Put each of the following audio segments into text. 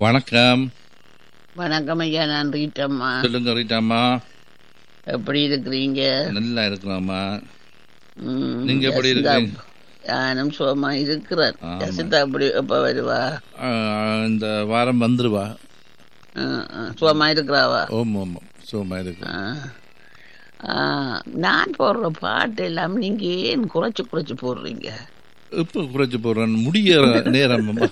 வணக்கம் வணக்கம் ஐயா நான் ரீட்டம்மா சொல்லுங்க ரீட்டாம்மா எப்படி இருக்கிறீங்க நல்லா இருக்கிறோம்மா ம், நீங்க எப்படி ஜசிதா, இருக்கீங்க? நானும் சுகமா இருக்கிறேன் ஆமா. ஜசிதா எப்படி எப்ப வருவா ஆ, இந்த வாரம் வந்துருவா ஆ, ஆ, சுகமா இருக்கிறாவா ஓம் ஓம் சுகமா இருக்கு ஆ. ஆ, நான் போடுற பாட்டு எல்லாம் நீங்க ஏன் குறைச்சு குறைச்சு போடுறீங்க இப்ப குறைச்சு போடுறேன் முடிய நேரம் அம்மா.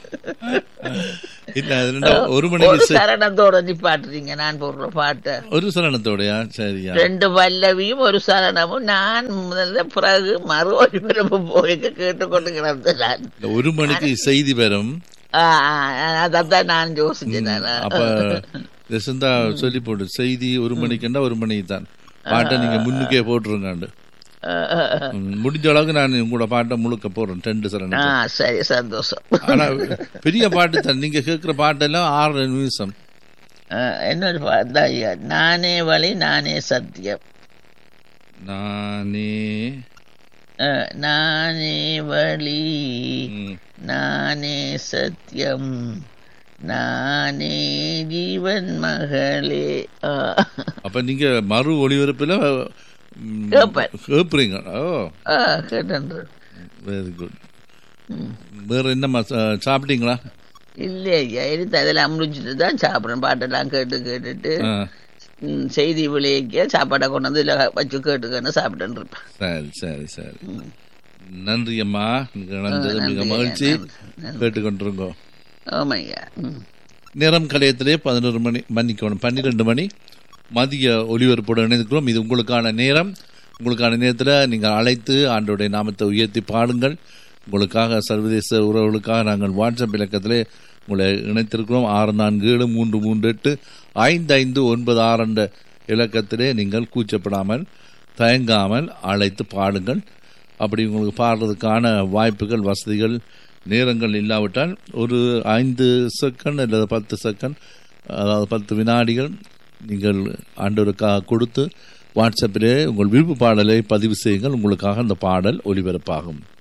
இல்ல அது ரெண்டா ஒரு ஒரு மணிக்கு செ- சரணத்தோட நிப்பாட்டுறீங்க நான் போடுற பாட்டை ஒரு சரணத்தோடயா சரியா ரெண்டு பல்லவியும் ஒரு சரணமும் நான் முதல்ல பிறகு மறு ஒளிபரப்பு போய் கேட்டுக்கொண்டு கிடந்தேன் நான் இந்த ஒரு மணிக்கு செய்தி வரும் ஆ, ஆ, அதான் நான் யோசிச்சேன் நான். அப்ப ஜெசந்தா சொல்லி போடு செய்தி ஒரு மணிக்குன்னா ஒரு மணிக்கு தான் பாட்டை நீங்க முன்னுக்கே போட்டுருங்காண்டு ஆ, ஆ, ஆ. ம், முடிஞ்ச அளவுக்கு நான் உங்களோட பாட்டை முழுக்க போடுறேன் ரெண்டு ஆ சரணம் சரி சந்தோஷம் ஆனா பெரிய பாட்டு தான் நீங்க கேட்கிற பாட்டெல்லாம் ஆறு நிமிஷம் ஆ, என்னொரு பாட்டு ஐயா நானே வழி நானே சத்தியம் நானே ஆ, நானே வழி ம், நானே சத்தியம் நானே ஜீவன் மகளே ஆ. அப்ப நீங்க மறு ஒளிபரப்புல ம், கேட்பேன். கேட்பீங்க ஓ ஆ, கேட்டேன் வெரி குட் வேற என்னம்மா சா- சாப்பிட்டீங்களா இல்லை ஐயா எடுத்து அதெல்லாம் முடிச்சுட்டு தான் சாப்பிட்றேன் பாட்டெல்லாம் கேட்டு கேட்டுட்டு ஆ, ம், செய்தி விளைவிக்க சாப்பாடை கொண்டு வந்து இதில் வச்சு கேட்டுக்கன்னு சாப்பிட்டுன்னு இருப்பேன் சரி சரி சரி நன்றி அம்மா நீங்க நடந்தது மிக நன்றி, மகிழ்ச்சி நன்றி. கேட்டுக்கொண்டிருங்கோ ஆமாய்யா ம் நேரம் கலையத்திலே பதினோரு மணி மன்னிக்கணும் பன்னிரெண்டு மணி மதிய ஒளிபரப்புடன் இணைந்திருக்கிறோம் இது உங்களுக்கான நேரம் உங்களுக்கான நேரத்தில் நீங்கள் அழைத்து ஆண்டோடைய நாமத்தை உயர்த்தி பாடுங்கள் உங்களுக்காக சர்வதேச உறவுகளுக்காக நாங்கள் வாட்ஸ்அப் இலக்கத்திலே உங்களை இணைத்திருக்கிறோம் ஆறு நான்கு ஏழு மூன்று மூன்று எட்டு ஐந்து ஐந்து ஒன்பது ஆறு என்ற இலக்கத்திலே நீங்கள் கூச்சப்படாமல் தயங்காமல் அழைத்து பாடுங்கள் அப்படி உங்களுக்கு பாடுறதுக்கான வாய்ப்புகள் வசதிகள் நேரங்கள் இல்லாவிட்டால் ஒரு ஐந்து செகண்ட் அல்லது பத்து செகண்ட் அதாவது பத்து வினாடிகள் நீங்கள் ஆண்டவருக்காக கொடுத்து வாட்ஸ்அப்பிலே உங்கள் விருப்ப பாடலை பதிவு செய்யுங்கள் உங்களுக்காக அந்த பாடல் ஒளிபரப்பாகும்